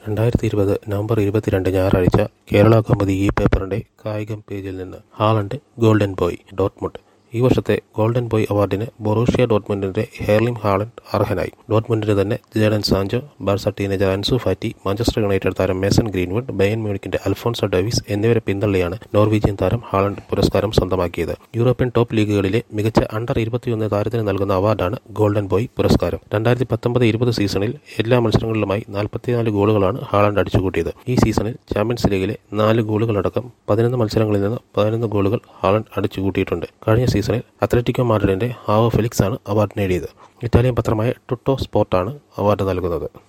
രണ്ടായിരത്തി ഇരുപത് നവംബർ ഇരുപത്തിരണ്ട് ഞായറാഴ്ച കേരള കൗമുദി ഈ പേപ്പറിന്റെ കായികം പേജിൽ നിന്ന് ഹാളണ്ട് ഗോൾഡൻ ബോയ് ഡോട്ട്മുണ്ട് ഈ വർഷത്തെ ഗോൾഡൻ ബോയ് അവാർഡിന് ബൊറൂഷ്യ ഡോട്ട്മുണ്ടിന്റെ ഹെർലിം ഹാളണ്ട് അർഹനായി ഡോട്ട്മുണ്ടിന് തന്നെ Jadon Sancho Barca teenager Ansu Fati Manchester United താരം മേസൺ ഗ്രീൻവുഡ് ബയൻ മ്യൂണിക്കിന്റെ അൽഫോൺസോ ഡേവിസ് എന്നിവരെ പിന്തള്ളിയാണ് നോർവീജിയൻ താരം ഹാളണ്ട് പുരസ്കാരം സ്വന്തമാക്കിയത് യൂറോപ്യൻ ടോപ്പ് ലീഗുകളിലെ മികച്ച അണ്ടർ ഇരുപത്തിയൊന്ന് താരത്തിന് നൽകുന്ന അവാർഡാണ് ഗോൾഡൻ ബോയ് പുരസ്കാരം രണ്ടായിരത്തി പത്തൊമ്പത് ഇരുപത് സീസണിൽ എല്ലാ മത്സരങ്ങളിലുമായി നാൽപ്പത്തിനാല് ഗോളുകളാണ് ഹാളണ്ട് അടിച്ചുകൂട്ടിയത് ഈ സീസണിൽ ചാമ്പ്യൻസ് ലീഗിലെ നാല് ഗോളുകളടക്കം പതിനൊന്ന് മത്സരങ്ങളിൽ നിന്ന് പതിനൊന്ന് ഗോളുകൾ ഹാളണ്ട് അടിച്ചുകൂട്ടിയിട്ടുണ്ട് കഴിഞ്ഞ സീസണിൽ അത്ലറ്റിക്കോ മാഡ്രിഡിന്റെ ഹാവോ ഫെലിക്സ് ആണ് അവാർഡ് നേടിയത് ഇറ്റാലിയൻ പത്രമായ ടുട്ടോ സ്പോർട്ടാണ് അവാർഡ് നൽകുന്നത്